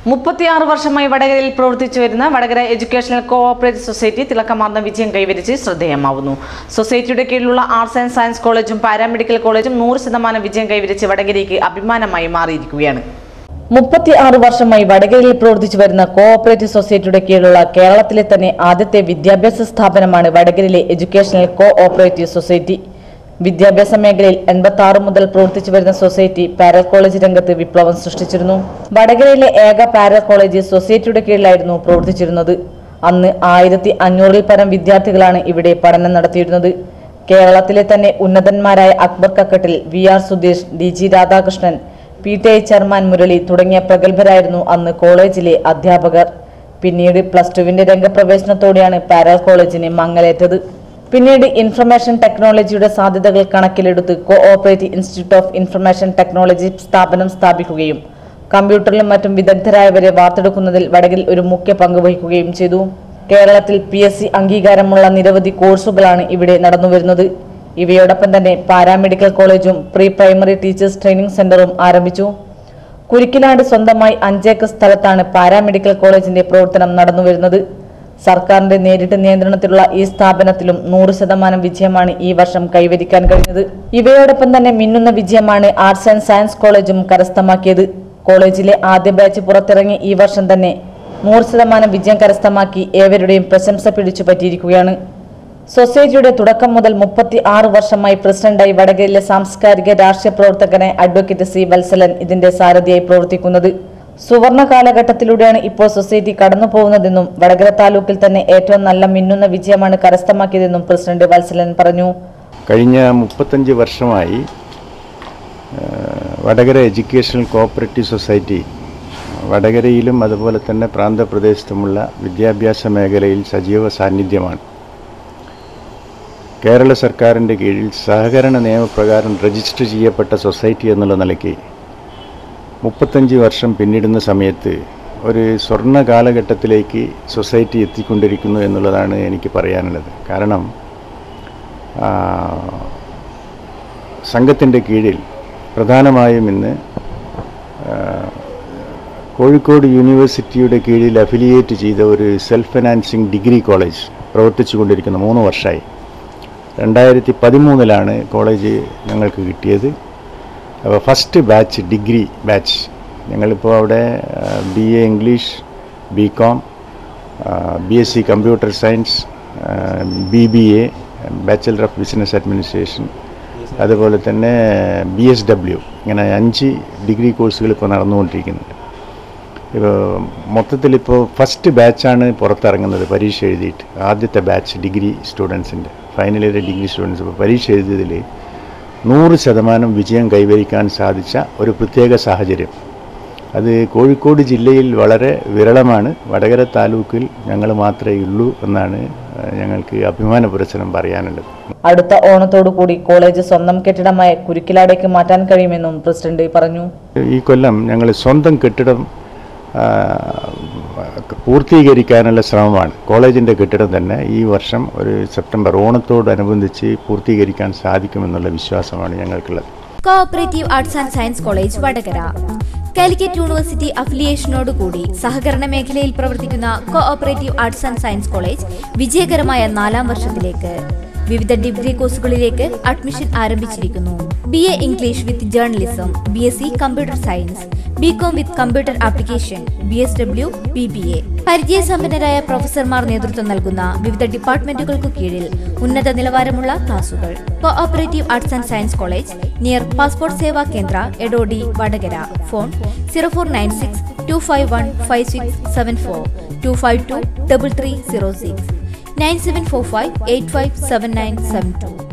മുപ്പത്തിയാറ് വർഷമായി വടകരയിൽ പ്രവർത്തിച്ചു വരുന്ന വടകര എഡ്യൂക്കേഷണൽ കോഓപ്പറേറ്റീവ് സൊസൈറ്റി തിളക്കമാർന്ന വിജയം കൈവരിച്ച് ശ്രദ്ധേയമാവുന്നു സൊസൈറ്റിയുടെ കീഴിലുള്ള ആർട്സ് ആൻഡ് സയൻസ് കോളേജും പാരാമെഡിക്കൽ കോളേജും നൂറ് ശതമാനം വിജയം കൈവരിച്ച് വടകരയ്ക്ക് അഭിമാനമായി മാറിയിരിക്കുകയാണ് മുപ്പത്തി ആറ് വർഷമായി വടകരയിൽ പ്രവർത്തിച്ചു വരുന്ന കോഓപ്പറേറ്റീവ് സൊസൈറ്റിയുടെ കീഴിലുള്ള കേരളത്തിലെ തന്നെ ആദ്യത്തെ വിദ്യാഭ്യാസ സ്ഥാപനമാണ് വടകരയിലെ എഡ്യൂക്കേഷണൽ കോ ഓപ്പറേറ്റീവ് സൊസൈറ്റി വിദ്യാഭ്യാസ മേഖലയിൽ എൺപത്തി ആറ് മുതൽ പ്രവർത്തിച്ചു വരുന്ന സൊസൈറ്റി പാരൽ കോളേജ് രംഗത്ത് വിപ്ലവം സൃഷ്ടിച്ചിരുന്നു വടകരയിലെ ഏക പാരൽ കോളേജ് സൊസൈറ്റിയുടെ കീഴിലായിരുന്നു പ്രവർത്തിച്ചിരുന്നത് അന്ന് ആയിരത്തി അഞ്ഞൂറിൽ പരം വിദ്യാർത്ഥികളാണ് ഇവിടെ പഠനം നടത്തിയിരുന്നത് കേരളത്തിലെ തന്നെ ഉന്നതന്മാരായ Akbar Kakkattil V R Sudheesh D G Radhakrishnan P T I chairman Murali തുടങ്ങിയ പ്രഗത്ഭരായിരുന്നു അന്ന് കോളേജിലെ അധ്യാപകർ പിന്നീട് പ്ലസ് ടുവിന്റെ രംഗപ്രവേശനത്തോടെയാണ് പാരൽ കോളേജിന് മങ്ങലേറ്റത് പിന്നീട് ഇൻഫർമേഷൻ ടെക്നോളജിയുടെ സാധ്യതകൾ കണക്കിലെടുത്ത് cooperative institute of information technology സ്ഥാപനം സ്ഥാപിക്കുകയും കമ്പ്യൂട്ടറിലും മറ്റും വിദഗ്ധരായവരെ വാർത്തെടുക്കുന്നതിൽ വടകിൽ ഒരു മുഖ്യ പങ്ക് വഹിക്കുകയും ചെയ്തു കേരളത്തിൽ പി എസ് സി അംഗീകാരമുള്ള നിരവധി കോഴ്സുകളാണ് ഇവിടെ നടന്നുവരുന്നത് ഇവയോടൊപ്പം തന്നെ പാരാമെഡിക്കൽ കോളേജും പ്രീ പ്രൈമറി ടീച്ചേഴ്സ് ട്രെയിനിംഗ് സെന്ററും ആരംഭിച്ചു കുരിക്കിലാട് സ്വന്തമായി അഞ്ചേക്കർ സ്ഥലത്താണ് പാരാമെഡിക്കൽ കോളേജിന്റെ പ്രവർത്തനം നടന്നുവരുന്നത് സർക്കാരിന്റെ നേരിട്ട് നിയന്ത്രണത്തിലുള്ള ഈ സ്ഥാപനത്തിലും നൂറ് ശതമാനം വിജയമാണ് ഈ വർഷം കൈവരിക്കാൻ കഴിഞ്ഞത് ഇവയോടൊപ്പം തന്നെ മിന്നുന്ന വിജയമാണ് ആർട്സ് ആൻഡ് സയൻസ് കോളേജും കരസ്ഥമാക്കിയത് കോളേജിലെ ആദ്യ ബാച്ച് പുറത്തിറങ്ങി ഈ വർഷം തന്നെ നൂറ് ശതമാനം വിജയം കരസ്ഥമാക്കി ഏവരുടെയും പ്രശംസ പിടിച്ചു പറ്റിയിരിക്കുകയാണ് സൊസൈറ്റിയുടെ തുടക്കം മുതൽ മുപ്പത്തി ആറ് വർഷമായി പ്രസിഡന്റായി വടകരയിലെ സാംസ്കാരിക രാഷ്ട്രീയ പ്രവർത്തകനായ അഡ്വക്കേറ്റ് സി വത്സലൻ ഇതിന്റെ സാരഥിയായി പ്രവർത്തിക്കുന്നത് സുവർണ കാലഘട്ടത്തിലൂടെയാണ് ഇപ്പോൾ സൊസൈറ്റി കടന്നു പോകുന്നതെന്നും വടകര താലൂക്കിൽ തന്നെ ഏറ്റവും നല്ല മിന്നുന്ന വിജയമാണ് കരസ്ഥമാക്കിയതെന്നും പ്രസിഡന്റ് വത്സലൻ പറഞ്ഞു കഴിഞ്ഞ മുപ്പത്തഞ്ച് വർഷമായി ആ, വടകര എഡ്യൂക്കേഷണൽ കോഓപ്പറേറ്റീവ് സൊസൈറ്റി വടകരയിലും അതുപോലെ തന്നെ പ്രാന്തപ്രദേശത്തുമുള്ള വിദ്യാഭ്യാസ മേഖലയിൽ സജീവ സാന്നിധ്യമാണ് കേരള സർക്കാരിൻ്റെ കീഴിൽ സഹകരണ നിയമപ്രകാരം രജിസ്റ്റർ ചെയ്യപ്പെട്ട സൊസൈറ്റി എന്നുള്ള നിലയ്ക്ക് മുപ്പത്തഞ്ച് വർഷം പിന്നിടുന്ന സമയത്ത് ഒരു സ്വർണ്ണ കാലഘട്ടത്തിലേക്ക് സൊസൈറ്റി എത്തിക്കൊണ്ടിരിക്കുന്നു എന്നുള്ളതാണ് എനിക്ക് പറയാനുള്ളത് കാരണം ആ, സംഘത്തിൻ്റെ കീഴിൽ പ്രധാനമായും ഇന്ന് ആ, കോഴിക്കോട് യൂണിവേഴ്സിറ്റിയുടെ കീഴിൽ അഫിലിയേറ്റ് ചെയ്ത ഒരു സെൽഫ് ഫിനാൻസിങ് ഡിഗ്രി കോളേജ് പ്രവർത്തിച്ചു കൊണ്ടിരിക്കുന്ന മൂന്ന് വർഷമായി രണ്ടായിരത്തി പതിമൂന്നിലാണ് കോളേജ് ഞങ്ങൾക്ക് കിട്ടിയത് അപ്പോൾ ഫസ്റ്റ് ബാച്ച് ഡിഗ്രി ബാച്ച് ഞങ്ങളിപ്പോൾ അവിടെ B A English B com B S C computer science B B A bachelor of business administration അതുപോലെ തന്നെ ബി എസ് ഡബ്ല്യു ഇങ്ങനെ അഞ്ച് ഡിഗ്രി കോഴ്സുകൾ ഇപ്പോൾ നടന്നുകൊണ്ടിരിക്കുന്നുണ്ട് ഇപ്പോൾ മൊത്തത്തിലിപ്പോൾ ഫസ്റ്റ് ബാച്ചാണ് പുറത്തിറങ്ങുന്നത് പരീക്ഷ എഴുതിയിട്ട് ആദ്യത്തെ ബാച്ച് ഡിഗ്രി സ്റ്റുഡൻസിൻ്റെ ഫൈനൽ ഇയർ ഡിഗ്രി സ്റ്റുഡൻസ് ഇപ്പോൾ പരീക്ഷ എഴുതിയതിൽ നൂറ് ശതമാനം വിജയം കൈവരിക്കാൻ സാധിച്ച ഒരു പ്രത്യേക സാഹചര്യം അത് കോഴിക്കോട് ജില്ലയിൽ വളരെ വിരളമാണ് വടകര താലൂക്കിൽ ഞങ്ങൾ മാത്രമേ ഉള്ളൂ എന്നാണ് ആ, ഞങ്ങൾക്ക് അഭിമാന പുരസരം പറയാനുള്ളത് അടുത്ത ഓണത്തോടുകൂടി കോളേജ് സ്വന്തം കെട്ടിടമായ കുരുക്കിലാടേക്ക് മാറ്റാൻ കഴിയുമെന്നും പ്രസിഡന്റ് പറഞ്ഞു ഈ കൊല്ലം ഞങ്ങൾ സ്വന്തം കെട്ടിടം ആ, പൂർത്തീകരിക്കാനുള്ള ശ്രമമാണ് കോളേജിൻ്റെ കെട്ടിടം തന്നെ ഈ വർഷം ഒരു സെപ്റ്റംബർ ഓണത്തോടനുബന്ധിച്ച് പൂർത്തീകരിക്കാൻ സാധിക്കുമെന്നുള്ള വിശ്വാസമാണ് ഞങ്ങൾക്കുള്ളത് cooperative arts and science college Vadakara Calicut university അഫിലിയേഷനോടുകൂടി സഹകരണ മേഖലയിൽ പ്രവർത്തിക്കുന്ന cooperative arts and science college വിജയകരമായ നാലാം വർഷത്തിലേക്ക് വിവിധ ഡിഗ്രി കോഴ്സുകളിലേക്ക് അഡ്മിഷൻ ആരംഭിച്ചിരിക്കുന്നു B A English with journalism B S C computer science B com with computer application B S W B B A പരിചയസമ്പന്നരായ പ്രൊഫസർമാർ നേതൃത്വം നൽകുന്ന വിവിധ ഡിപ്പാർട്ട്മെന്റുകൾക്ക് കീഴിൽ ഉന്നത നിലവാരമുള്ള ക്ലാസുകൾ cooperative arts and science college near passport Seva Kendra Edodi Vadakara phone zero four nine six two five one five six seven four two five two double three zero six nine seven four five eight five seven nine seven to